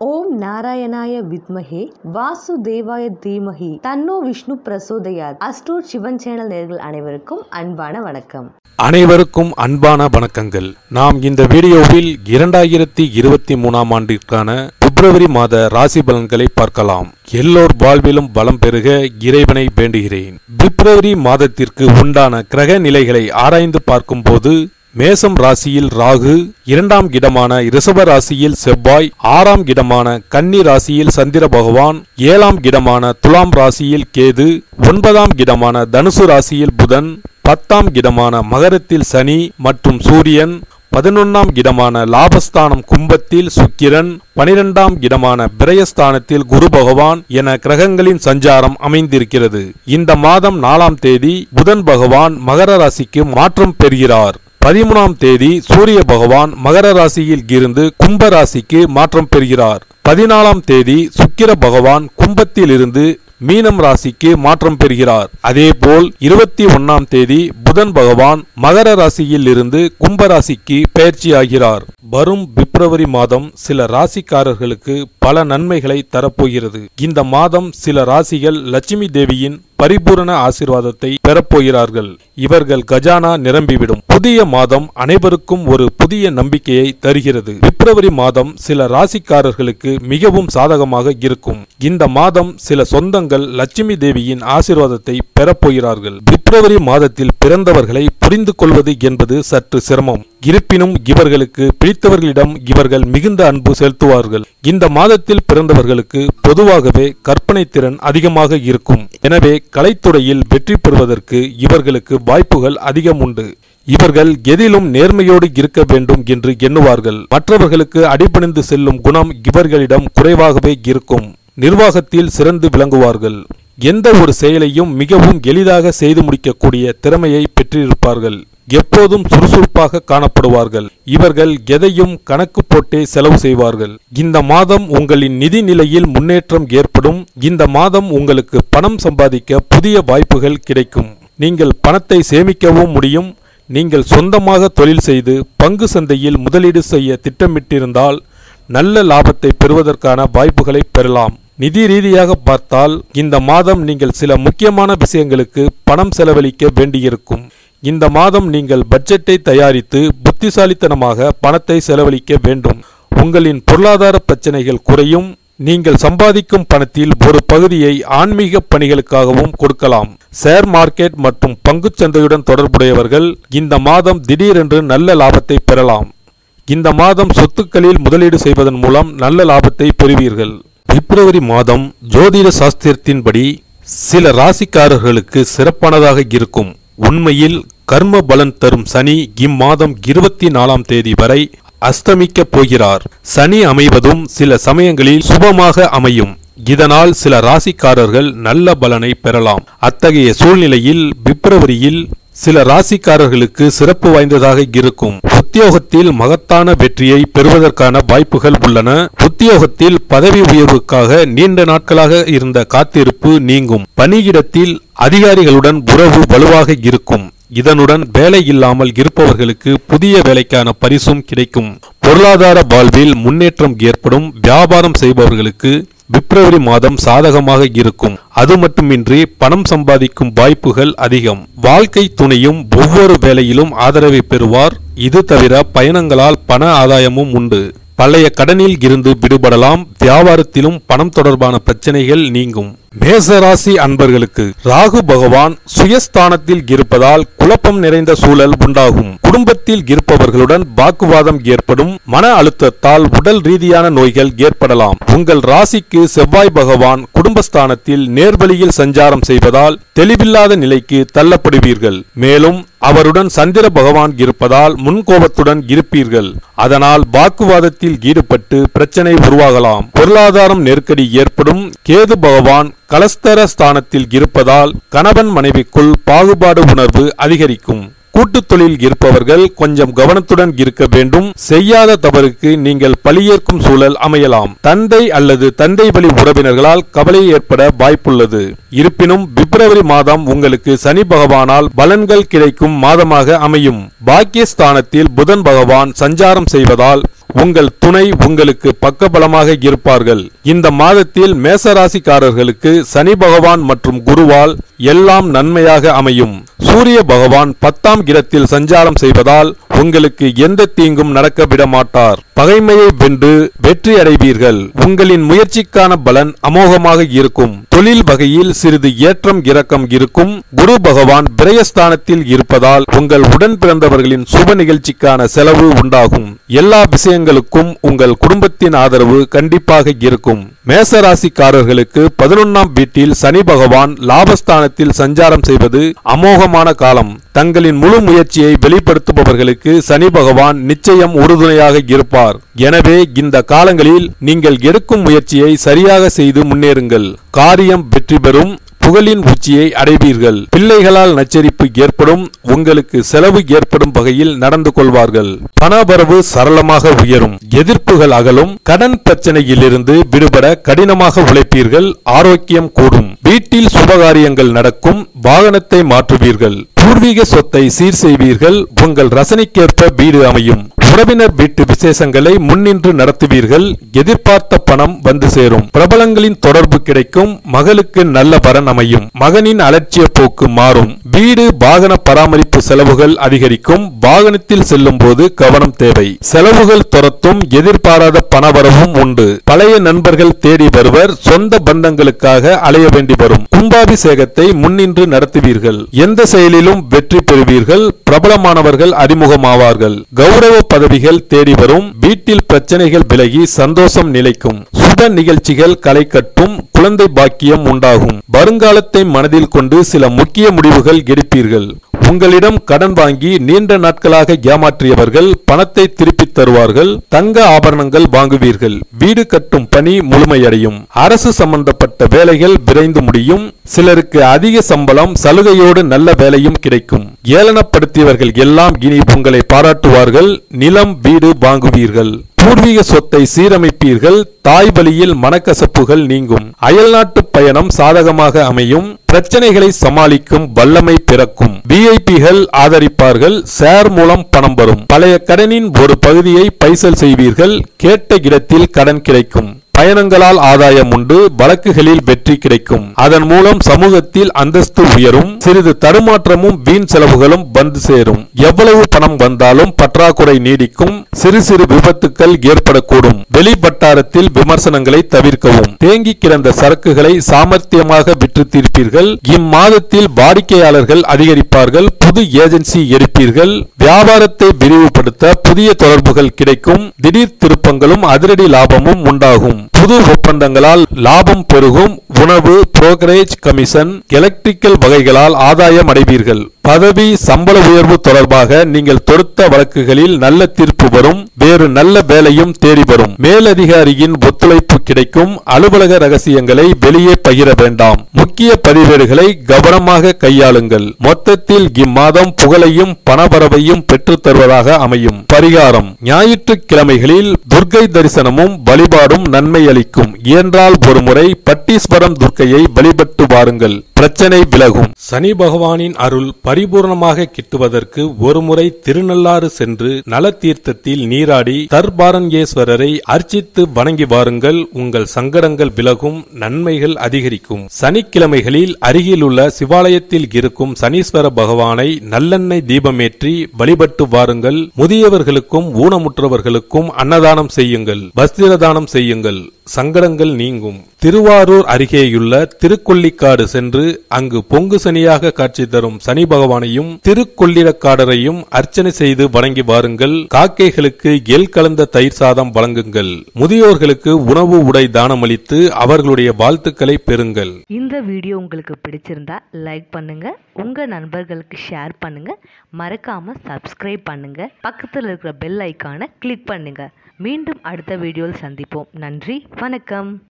ஓம் நாராயணாய வித்மஹே வாசுதேவாய தீமஹி தன்னோ விஷ்ணு பிரசோதயாத் அஸ்ட்ரோட் சிவன் சேனல் நேர்கள் அனைவருக்கும் அன்பான வணக்கம் அனைவருக்கும் அன்பான வணக்கங்கள் நாம் இந்த வீடியோவில் இரண்டாயிரத்தி இருபத்தி மூணாம் ஆண்டிற்கான பிப்ரவரி மாத ராசி பலன்களை பார்க்கலாம் எல்லோர் வாழ்விலும் வளம் பெருக இறைவனை வேண்டுகிறேன் பிப்ரவரி மாதத்திற்கு உண்டான கிரக நிலைகளை ஆராய்ந்து பார்க்கும்போது மேசம் ராசியில் ராகு இரண்டாம் இடமான ரிஷப ராசியில் செவ்வாய் ஆறாம் இடமான கன்னி ராசியில் சந்திர பகவான் ஏழாம் இடமான துலாம் ராசியில் கேது ஒன்பதாம் இடமான தனுசு ராசியில் புதன் பத்தாம் இடமான மகரத்தில் சனி மற்றும் சூரியன் பதினொன்னாம் இடமான லாபஸ்தானம் கும்பத்தில் சுக்கிரன் பனிரெண்டாம் இடமான விரயஸ்தானத்தில் குரு பகவான் என கிரகங்களின் சஞ்சாரம் அமைந்திருக்கிறது இந்த மாதம் நாலாம் தேதி புதன் பகவான் மகர ராசிக்கு மாற்றம் பெறுகிறார் பதிமூணாம் தேதி சூரிய பகவான் மகர ராசியில் இருந்து கும்ப ராசிக்கு மாற்றம் பெறுகிறார் பதினாலாம் தேதி சுக்கிர பகவான் கும்பத்தில் இருந்து மீனம் ராசிக்கு மாற்றம் பெறுகிறார் அதேபோல் இருபத்தி ஒன்னாம் தேதி புதன் பகவான் மகர ராசியில் இருந்து கும்ப ராசிக்கு பயிற்சியாகிறார் வரும் பிப்ரவரி மாதம் சில ராசிக்காரர்களுக்கு பல நன்மைகளை தரப்போகிறது இந்த மாதம் சில ராசிகள் லட்சுமி தேவியின் பரிபூரண ஆசீர்வாதத்தை பெறப்போகிறார்கள் இவர்கள் கஜானா நிரம்பிவிடும் புதிய மாதம் அனைவருக்கும் ஒரு புதிய நம்பிக்கையை தருகிறது பிப்ரவரி மாதம் சில ராசிக்காரர்களுக்கு மிகவும் சாதகமாக இருக்கும் இந்த மாதம் சில சொந்தங்கள் லட்சுமி தேவியின் ஆசீர்வாதத்தை பெறப்போகிறார்கள் பிப்ரவரி மாதத்தில் பிறந்தவர்களை புரிந்து கொள்வது என்பது சற்று சிரமம் இருப்பினும் இவர்களுக்கு பிடித்தவர்களிடம் இவர்கள் மிகுந்த அன்பு செலுத்துவார்கள் இந்த மாதத்தில் பிறந்தவர்களுக்கு பொதுவாகவே கற்பனை திறன் அதிகமாக இருக்கும் எனவே கலைத்துறையில் வெற்றி பெறுவதற்கு இவர்களுக்கு வாய்ப்புகள் அதிகம் உண்டு இவர்கள் எதிலும் நேர்மையோடு இருக்க வேண்டும் என்று எண்ணுவார்கள் மற்றவர்களுக்கு அடிபணிந்து செல்லும் குணம் இவர்களிடம் குறைவாகவே இருக்கும் நிர்வாகத்தில் சிறந்து விளங்குவார்கள் எந்த ஒரு செயலையும் மிகவும் எளிதாக செய்து முடிக்கக்கூடிய திறமையை பெற்றிருப்பார்கள் எப்போதும் சுறுசுறுப்பாக காணப்படுவார்கள் இவர்கள் எதையும் கணக்கு போட்டே செலவு செய்வார்கள் இந்த மாதம் உங்களின் நிதி நிலையில் முன்னேற்றம் ஏற்படும் இந்த மாதம் உங்களுக்கு பணம் சம்பாதிக்க புதிய வாய்ப்புகள் கிடைக்கும் நீங்கள் பணத்தை சேமிக்கவும் முடியும் நீங்கள் சொந்தமாக தொழில் செய்து பங்கு சந்தையில் முதலீடு செய்ய திட்டமிட்டிருந்தால் நல்ல லாபத்தை பெறுவதற்கான வாய்ப்புகளை பெறலாம் நிதி ரீதியாக பார்த்தால் இந்த மாதம் நீங்கள் சில முக்கியமான விஷயங்களுக்கு பணம் செலவழிக்க வேண்டியிருக்கும் இந்த மாதம் நீங்கள் பட்ஜெட்டை தயாரித்து புத்திசாலித்தனமாக பணத்தை செலவழிக்க வேண்டும் உங்களின் பொருளாதார பிரச்சனைகள் குறையும் நீங்கள் சம்பாதிக்கும் பணத்தில் ஒரு பகுதியை ஆன்மீக பணிகளுக்காகவும் கொடுக்கலாம் ஷேர் மார்க்கெட் மற்றும் பங்குச்சந்தையுடன் தொடர்புடையவர்கள் இந்த மாதம் திடீரென்று நல்ல லாபத்தை பெறலாம் இந்த மாதம் சொத்துக்களில் முதலீடு செய்வதன் மூலம் நல்ல லாபத்தை பெறுவீர்கள் பிப்ரவரி மாதம் ஜோதிட சாஸ்திரத்தின்படி சில ராசிக்காரர்களுக்கு சிறப்பானதாக இருக்கும் உண்மையில் கர்ம பலன் தரும் சனி இம்மாதம் இருபத்தி நாலாம் தேதி வரை அஸ்தமிக்கப் போகிறார் சனி அமைவதும் சில சமயங்களில் சுபமாக அமையும் இதனால் சில ராசிக்காரர்கள் நல்ல பலனை பெறலாம் அத்தகைய சூழ்நிலையில் பிப்ரவரியில் சில ராசிக்காரர்களுக்கு சிறப்பு வாய்ந்ததாக இருக்கும் உத்தியோகத்தில் மகத்தான வெற்றியை பெறுவதற்கான வாய்ப்புகள் உள்ளன உத்தியோகத்தில் பதவி உயர்வுக்காக நீண்ட நாட்களாக இருந்த காத்திருப்பு நீங்கும் பணியிடத்தில் அதிகாரிகளுடன் உறவு வலுவாக இருக்கும் இதனுடன் வேலை இல்லாமல் இருப்பவர்களுக்கு புதிய வேலைக்கான பரிசும் கிடைக்கும் பொருளாதார வாழ்வில் முன்னேற்றம் ஏற்படும் வியாபாரம் செய்பவர்களுக்கு பிப்ரவரி மாதம் சாதகமாக இருக்கும் அது மட்டுமின்றி பணம் சம்பாதிக்கும் வாய்ப்புகள் அதிகம் வாழ்க்கை துணையும் ஒவ்வொரு வேலையிலும் ஆதரவை பெறுவார் இது தவிர பயணங்களால் பண ஆதாயமும் உண்டு பழைய கடனில் இருந்து விடுபடலாம் வியாபாரத்திலும் பணம் தொடர்பான பிரச்சனைகள் நீங்கும் மேசராசி அன்பர்களுக்கு ராகு பகவான் சுயஸ்தானத்தில் இருப்பதால் குழப்பம் நிறைந்த சூழல் உண்டாகும் குடும்பத்தில் இருப்பவர்களுடன் வாக்குவாதம் ஏற்படும் மன அழுத்தத்தால் உடல் ரீதியான நோய்கள் ஏற்படலாம் உங்கள் ராசிக்கு செவ்வாய் பகவான் குடும்பஸ்தானத்தில் நேர்வழியில் சஞ்சாரம் செய்வதால் தெளிவில்லாத நிலைக்கு தள்ளப்படுவீர்கள் மேலும் அவருடன் சந்திர பகவான் இருப்பதால் முன்கோபத்துடன் இருப்பீர்கள் அதனால் வாக்குவாதத்தில் ஈடுபட்டு பிரச்சனை உருவாகலாம் பொருளாதாரம் நெருக்கடி ஏற்படும் கேது பகவான் கலஸ்தர ஸ்தானத்தில் இருப்பதால் கணவன் மனைவிக்குள் பாகுபாடு உணர்வு அதிகரிக்கும் கூட்டுத் தொழில் இருப்பவர்கள் கொஞ்சம் கவனத்துடன் இருக்க வேண்டும் செய்யாத தவறுக்கு நீங்கள் பழியேற்கும் சூழல் அமையலாம் தந்தை அல்லது தந்தை வழி உறவினர்களால் கவலை ஏற்பட வாய்ப்புள்ளது இருப்பினும் பிப்ரவரி மாதம் உங்களுக்கு சனி பகவானால் பலன்கள் கிடைக்கும் மாதமாக அமையும் பாக்கியஸ்தானத்தில் புதன் பகவான் சஞ்சாரம் செய்வதால் உங்கள் துணை உங்களுக்கு பக்கபலமாக இருப்பார்கள் இந்த மாதத்தில் மேசராசிக்காரர்களுக்கு சனி பகவான் மற்றும் குருவால் எல்லாம் நன்மையாக அமையும் சூரிய பகவான் பத்தாம் இடத்தில் சஞ்சாரம் செய்வதால் உங்களுக்கு எந்த தீங்கும் நடக்க விடமாட்டார் பகைமையை வென்று வெற்றி அடைவீர்கள் உங்களின் முயற்சிக்கான பலன் அமோகமாக இருக்கும் தொழில் வகையில் சிறிது ஏற்றம் இறக்கம் இருக்கும் குரு பகவான் விரயஸ்தானத்தில் இருப்பதால் உங்கள் உடன் பிறந்தவர்களின் சுப நிகழ்ச்சிக்கான செலவு உண்டாகும் எல்லா விஷயங்களுக்கும் உங்கள் குடும்பத்தின் ஆதரவு கண்டிப்பாக இருக்கும் மேசராசிக்காரர்களுக்கு பதினொன்னாம் வீட்டில் சனி பகவான் லாபஸ்தானத்தில் சஞ்சாரம் செய்வது அமோகமான காலம் தங்களின் முழு முயற்சியை வெளிப்படுத்துபவர்களுக்கு சனி பகவான் நிச்சயம் உறுதுணையாக இருப்பார் எனவே இந்த காலங்களில் நீங்கள் எடுக்கும் முயற்சியை சரியாக செய்து முன்னேறுங்கள் காரியம் வெற்றி பெறும் புகழின் உச்சியை அடைவீர்கள் பிள்ளைகளால் நச்சரிப்பு ஏற்படும் உங்களுக்கு செலவு ஏற்படும் வகையில் நடந்து கொள்வார்கள் பணவரவு சரளமாக உயரும் எதிர்ப்புகள் அகலும் கடன் பிரச்சனையிலிருந்து விடுபட கடினமாக உழைப்பீர்கள் ஆரோக்கியம் கூடும் வீட்டில் சுபகாரியங்கள் நடக்கும் வாகனத்தை மாற்றுவீர்கள் பூர்வீக சொத்தை சீர் செய்வீர்கள் உங்கள் ரசனைக்கேற்ப வீடு அமையும் உறவினர் வீட்டு விசேஷங்களை முன்னின்று நடத்துவீர்கள் எதிர்பார்த்த பணம் வந்து சேரும் பிரபலங்களின் தொடர்பு கிடைக்கும் மகளுக்கு நல்ல வரன் அமையும் மகனின் அலட்சிய போக்கு மாறும் வீடு வாகன பராமரிப்பு செலவுகள் அதிகரிக்கும் வாகனத்தில் செல்லும் போது கவனம் தேவை செலவுகள் துரத்தும் எதிர்பாராத பணவரவும் உண்டு பழைய நண்பர்கள் தேடி வருவர் சொந்த பந்தங்களுக்காக அலைய வேண்டி வரும் கும்பாபிஷேகத்தை முன்னின்று நடத்துவீர்கள் எந்த செயலிலும் வெற்றி பெறுவீர்கள் பிரபலமானவர்கள் அறிமுகமாவார்கள் கௌரவ பதவிகள் தேடி வரும் வீட்டில் பிரச்சனைகள் விலகி சந்தோஷம் நிலைக்கும் சுப நிகழ்ச்சிகள் களை கட்டும் குழந்தை பாக்கியம் உண்டாகும் வருங்காலத்தை மனதில் கொண்டு சில முக்கிய முடிவுகள் எடுப்பீர்கள் உங்களிடம் கடன் வாங்கி நீண்ட நாட்களாக ஏமாற்றியவர்கள் பணத்தை திருப்பித் தருவார்கள் தங்க ஆபரணங்கள் வாங்குவீர்கள் வீடு கட்டும் பணி முழுமையடையும் அரசு சம்பந்தப்பட்ட வேலைகள் விரைந்து முடியும் சிலருக்கு அதிக சம்பளம் சலுகையோடு நல்ல வேலையும் கிடைக்கும் ஏளனப்படுத்தியவர்கள் எல்லாம் இனி உங்களை பாராட்டுவார்கள் நிலம் வீடு வாங்குவீர்கள் பூர்வீக சொத்தை சீரமைப்பீர்கள் தாய் வழியில் மனக்கசப்புகள் நீங்கும் அயல்நாட்டு பயணம் சாதகமாக அமையும் பிரச்சனைகளை சமாளிக்கும் வல்லமை பிறக்கும் விஐபிகள் ஆதரிப்பார்கள் ஷேர் மூலம் பணம் வரும் பழைய கடனின் ஒரு பகுதியை பைசல் செய்வீர்கள் கேட்ட இடத்தில் கடன் கிடைக்கும் பயணங்களால் ஆதாயம் உண்டு வழக்குகளில் வெற்றி கிடைக்கும் அதன் மூலம் சமூகத்தில் அந்தஸ்து உயரும் சிறிது தடுமாற்றமும் வீண் செலவுகளும் வந்து சேரும் எவ்வளவு பணம் வந்தாலும் பற்றாக்குறை நீடிக்கும் சிறு சிறு விபத்துக்கள் ஏற்படக்கூடும் வெளி வட்டாரத்தில் விமர்சனங்களை தவிர்க்கவும் தேங்கி கிடந்த சரக்குகளை சாமர்த்தியமாக விற்று தீர்ப்பீர்கள் இம்மாதத்தில் வாடிக்கையாளர்கள் அதிகரிப்பார்கள் புது ஏஜென்சி எடுப்பீர்கள் வியாபாரத்தை விரிவுபடுத்த புதிய தொடர்புகள் கிடைக்கும் திடீர் திருப்பங்களும் அதிரடி லாபமும் உண்டாகும் புது ஒப்பந்தங்களால் லாபம் பெருகும் உணவு புரோக்கரேஜ் கமிஷன் எலக்ட்ரிக்கல் வகைகளால் ஆதாயம் அடைவீர்கள் பதவி சம்பள உயர்வு தொடர்பாக நீங்கள் தொடுத்த வழக்குகளில் நல்ல தீர்ப்பு வரும் வேறு நல்ல வேலையும் தேடி வரும் மேலதிகாரியின் ஒத்துழைப்பு கிடைக்கும் அலுவலக ரகசியங்களை வெளியே பகிர வேண்டாம் முக்கிய பதிவேடுகளை கவனமாக கையாளுங்கள் மொத்தத்தில் இம்மாதம் புகழையும் பணவரவையும் பெற்றுத் தருவதாக அமையும் பரிகாரம் ஞாயிற்றுக்கிழமைகளில் துர்க்கை தரிசனமும் வழிபாடும் நன்மை அளிக்கும் இயன்றால் ஒருமுறை பட்டீஸ்வரம் துர்க்கையை வழிபட்டு வாருங்கள் பிரச்சனை விலகும் சனி பகவானின் அருள் பரிபூர்ணமாக கிட்டுவதற்கு ஒருமுறை திருநள்ளாறு சென்று நலத்தீர்த்தத்தில் நீராடி தர்பாரண்யேஸ்வரரை அர்ச்சித்து வணங்கி வாருங்கள் உங்கள் சங்கடங்கள் விலகும் நன்மைகள் அதிகரிக்கும் சனிக்கிழமைகளில் அருகிலுள்ள சிவாலயத்தில் இருக்கும் சனீஸ்வர பகவானை நல்லெண்ணெய் தீபமேற்றி வழிபட்டு வாருங்கள் முதியவர்களுக்கும் ஊனமுற்றவர்களுக்கும் அன்னதானம் செய்யுங்கள் வஸ்திர தானம் செய்யுங்கள் சங்கடங்கள் நீங்கும் திருவாரூர் அருகேயுள்ள திருக்கொல்லிக்காடு சென்று அங்கு பொங்கு சனியாக காட்சி தரும் சனி பகவானையும் திருக்கொள்ளிடக்காடரையும் அர்ச்சனை செய்து வணங்கி வாருங்கள் காக்கைகளுக்கு எல் கலந்த தயிர் சாதம் வழங்குங்கள் முதியோர்களுக்கு உணவு உடை தானமளித்து அவர்களுடைய வாழ்த்துக்களை பெறுங்கள் இந்த வீடியோ உங்களுக்கு பிடிச்சிருந்தா லைக் பண்ணுங்க உங்க நண்பர்களுக்கு ஷேர் பண்ணுங்க மறக்காம சப்ஸ்கிரைப் பண்ணுங்க பக்கத்தில் இருக்கிற பெல் ஐக்கானை கிளிக் பண்ணுங்க மீண்டும் அடுத்த வீடியோவில் சந்திப்போம் நன்றி வணக்கம்